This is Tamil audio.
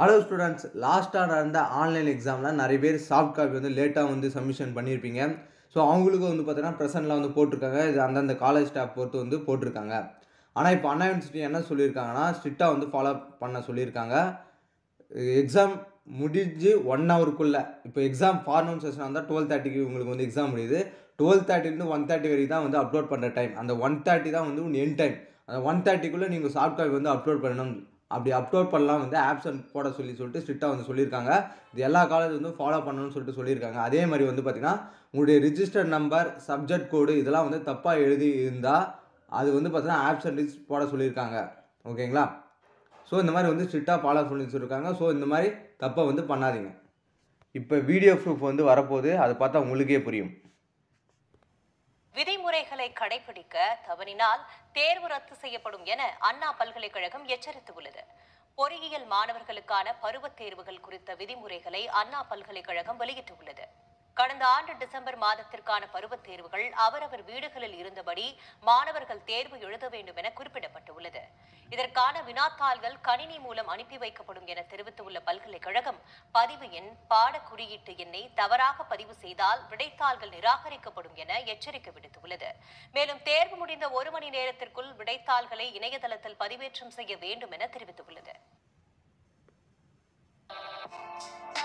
ஹலோ ஸ்டூடெண்ட்ஸ் லாஸ்ட்டாக நடந்த ஆன்லைன் எக்ஸாமில் நிறைய பேர் சாஃப்ட் காப்பி வந்து லேட்டாக வந்து சப்மிஷன் பண்ணியிருப்பீங்க ஸோ அவங்களுக்கு வந்து பார்த்தீங்கன்னா ப்ரெசென்ட்டில் வந்து போட்டிருக்காங்க இது அந்தந்த காலேஜ் ஸ்டாஃப் பொறுத்து வந்து போட்டிருக்காங்க ஆனால் இப்போ அண்ணா யூனிவர்சிட்டி என்ன சொல்லியிருக்காங்கன்னா ஸ்ட்ரிக்டாக வந்து ஃபாலோ பண்ண சொல்லியிருக்காங்க எக்ஸாம் முடிஞ்சு ஒன் ஹவருக்குள்ளே இப்போ எக்ஸாம் ஃபார்னூன் செஷன் வந்தால் டுவெல் தேர்ட்டிக்கு உங்களுக்கு வந்து எக்ஸாம் முடியுது டுவெல் தேர்ட்டிலேருந்து ஒன் தேர்ட்டி வரைக்கும் தான் வந்து அப்லோட் பண்ணுற டைம் அந்த ஒன் தேர்ட்டி தான் வந்து உன் என் டைம் அந்த ஒன் தேர்ட்டிக்குள்ளே நீங்கள் சாஃப்ட் காப்பி வந்து அப்லோட் பண்ணணும் அப்படி அப்லோட் பண்ணலாம் வந்து ஆப்சன்ட் போட சொல்லி சொல்லிட்டு ஸ்ட்ரிக்டாக வந்து சொல்லியிருக்காங்க இது எல்லா காலேஜ் வந்து ஃபாலோ பண்ணணும்னு சொல்லிட்டு சொல்லியிருக்காங்க அதே மாதிரி வந்து பார்த்திங்கன்னா உங்களுடைய ரிஜிஸ்டர் நம்பர் சப்ஜெக்ட் கோடு இதெல்லாம் வந்து தப்பாக எழுதி இருந்தால் அது வந்து பார்த்தீங்கன்னா ஆப்சன்ட் போட சொல்லியிருக்காங்க ஓகேங்களா ஸோ இந்த மாதிரி வந்து ஸ்ட்ரிக்டாக ஃபாலோ பண்ணி சொல்லியிருக்காங்க ஸோ இந்த மாதிரி தப்பை வந்து பண்ணாதீங்க இப்போ வீடியோ ப்ரூஃப் வந்து வரப்போகுது அதை பார்த்தா உங்களுக்கே புரியும் விதிமுறைகளை கடைபிடிக்க தவறினால் தேர்வு ரத்து செய்யப்படும் என அண்ணா பல்கலைக்கழகம் எச்சரித்துள்ளது பொறியியல் மாணவர்களுக்கான பருவத் தேர்வுகள் குறித்த விதிமுறைகளை அண்ணா பல்கலைக்கழகம் வெளியிட்டுள்ளது கடந்த ஆண்டு டிசம்பர் மாதத்திற்கான பருவத் தேர்வுகள் அவரவர் வீடுகளில் இருந்தபடி மாணவர்கள் தேர்வு எழுத வேண்டும் என குறிப்பிடப்பட்டுள்ளது இதற்கான வினாத்தாள்கள் கணினி மூலம் அனுப்பி வைக்கப்படும் என தெரிவித்துள்ள பல்கலைக்கழகம் பதிவு எண் பாட குறியீட்டு எண்ணை தவறாக பதிவு செய்தால் விடைத்தாள்கள் நிராகரிக்கப்படும் என எச்சரிக்கை விடுத்துள்ளது மேலும் தேர்வு முடிந்த ஒரு மணி நேரத்திற்குள் விடைத்தாள்களை இணையதளத்தில் பதிவேற்றம் செய்ய வேண்டும் என தெரிவித்துள்ளது